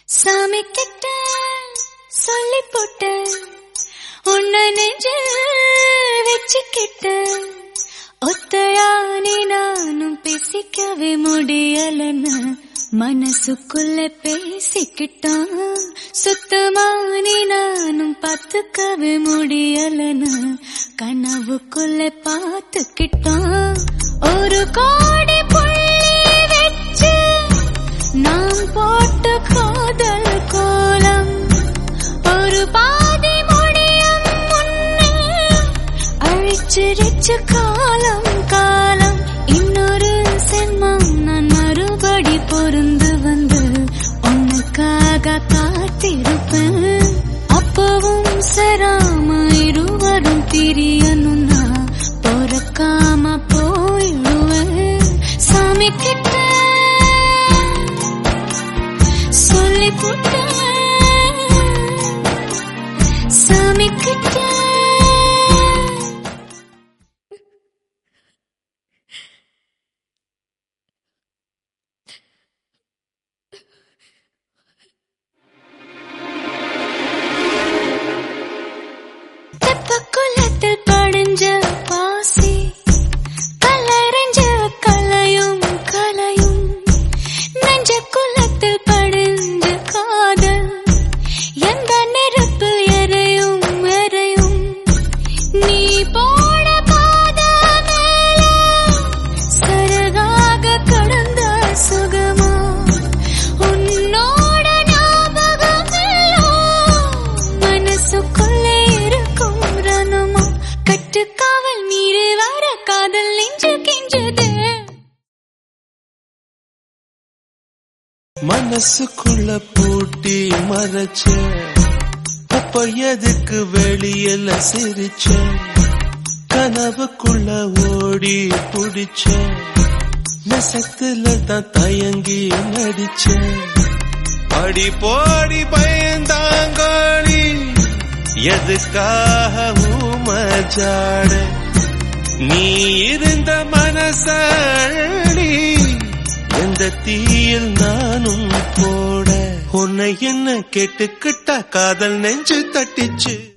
சாமி கிட்ட சொல்லி போட்ட உன்னை நெஞ்ச வச்சுக்கிட்ட ஒத்தையானி நானும் பேசிக்கவே முடியலன்னு மனசுக்குள்ள பேசிக்கிட்டான் சுத்தமானி நானும் பார்த்துக்கவே முடியலன்னு கனவுக்குள்ள பார்த்துக்கிட்டான் ஒரு கோடி புள்ளி வச்சு நாம் போட்ட காதல் கோலம் ஒரு பாதி முடியும் முன்னே அழிச்சிருச்சு காலம் காலம் இன்னொரு சென்மம் நான் மறுபடி பொருந்து வந்து உனக்காக காத்திருப்பேன் அப்பவும் சராம இருவரும் பிரியணும்னா பொறக்காம போயிடுவேன் சாமி கிட்ட சொல்லி போட்டேன் சாமி கிட்ட தெப்பக்குளத்தில் படிஞ்ச பாசி கலரஞ்ச கலையும் கலையும் நெஞ்ச குளத்தில் படிஞ்ச காதல் எந்த நெருப்பில் எரையும் எரையும் நீ போட பாத மேல சரகாக கடந்த சுகமா உன்னோட ஞாபகம் எல்லாம் மனசுக்குள்ளே இருக்கும் ரணமா கட்டுக்காவல் மீறி வர காதல் நெஞ்சு கெஞ்சது மனசுக்குள்ள பூட்டி மறைச்ச அப்ப எதுக்கு வெளியில சிரிச்ச கனவுக்குள்ள ஓடி புடிச்ச நெசத்துல தான் தயங்கி நடிச்ச அடி போடி பயந்தாங்கோழி எதுக்காக ஊமஜாட நீ இருந்த மனசடி எந்த தீயில் நானும் போட உன்னை என்ன கேட்டுக்கிட்டா காதல் நெஞ்சு தட்டிச்சு